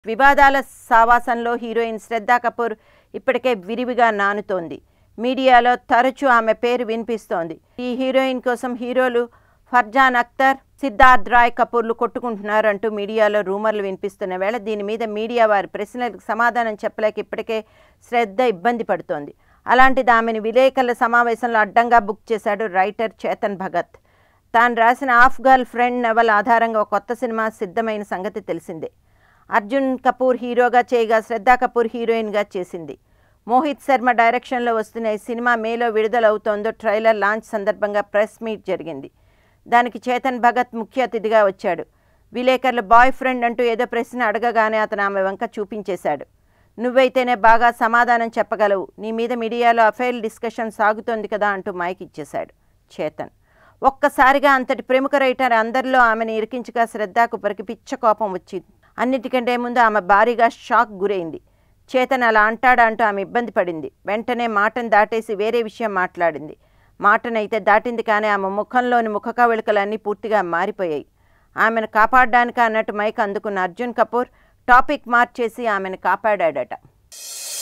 వివాదాల సావాసంలో హీరోయిన్ శ్రద్ధా కపూర్ ఇప్పటికే విరివిగా నానుతోంది మీడియాలో తరచూ ఆమె పేరు వినిపిస్తోంది ఈ హీరోయిన్ కోసం హీరోలు ఫర్జాన్ అఖ్తర్ సిద్ధార్థ్ రాయ్ కపూర్లు కొట్టుకుంటున్నారు అంటూ మీడియాలో రూమర్లు వినిపిస్తున్న వేళ దీని మీద మీడియా వారి ప్రశ్నలకు సమాధానం చెప్పలేక ఇప్పటికే శ్రద్ధ ఇబ్బంది పడుతోంది అలాంటిది ఆమెను విలేకరుల సమావేశంలో అడ్డంగా బుక్ చేశాడు రైటర్ చేతన్ భగత్ తాను రాసిన ఆఫ్ గర్ల్ ఫ్రెండ్ నవల్ ఆధారంగా ఒక కొత్త సినిమా సిద్ధమైన సంగతి తెలిసిందే అర్జున్ కపూర్ హీరోగా చేయగా శ్రద్ధా కపూర్ హీరోయిన్గా చేసింది మోహిత్ శర్మ డైరెక్షన్లో వస్తున్న ఈ సినిమా మేలో విడుదలవుతోందో ట్రైలర్ లాంచ్ సందర్భంగా ప్రెస్ మీట్ జరిగింది దానికి చేతన్ భగత్ ముఖ్య అతిథిగా వచ్చాడు విలేకరులు బాయ్ ఫ్రెండ్ అంటూ ఏదో ప్రశ్న అడగగానే అతను ఆమె వంక చూపించేశాడు నువ్వైతేనే బాగా సమాధానం చెప్పగలవు నీ మీద మీడియాలో అఫైల్ డిస్కషన్ సాగుతోంది కదా అంటూ మైక్ ఇచ్చేశాడు చేతన్ ఒక్కసారిగా అంతటి ప్రముఖ రైటర్ అందరిలో ఆమెను ఇరికించగా శ్రద్ధకు పరికి పిచ్చ కోపం వచ్చింది అన్నిటికంటే ముందు ఆమె భారీగా షాక్ గురైంది చేతన్ అలా అంటాడా అంటూ ఆమె ఇబ్బంది పడింది వెంటనే మాటను దాటేసి వేరే విషయం మాట్లాడింది మాటనైతే దాటింది కానీ ఆమె ముఖంలోని ముఖ కవళికలన్నీ పూర్తిగా మారిపోయాయి ఆమెను కాపాడడానికి అన్నట్టు మైక్ అందుకున్న అర్జున్ కపూర్ టాపిక్ మార్చేసి ఆమెను కాపాడాడట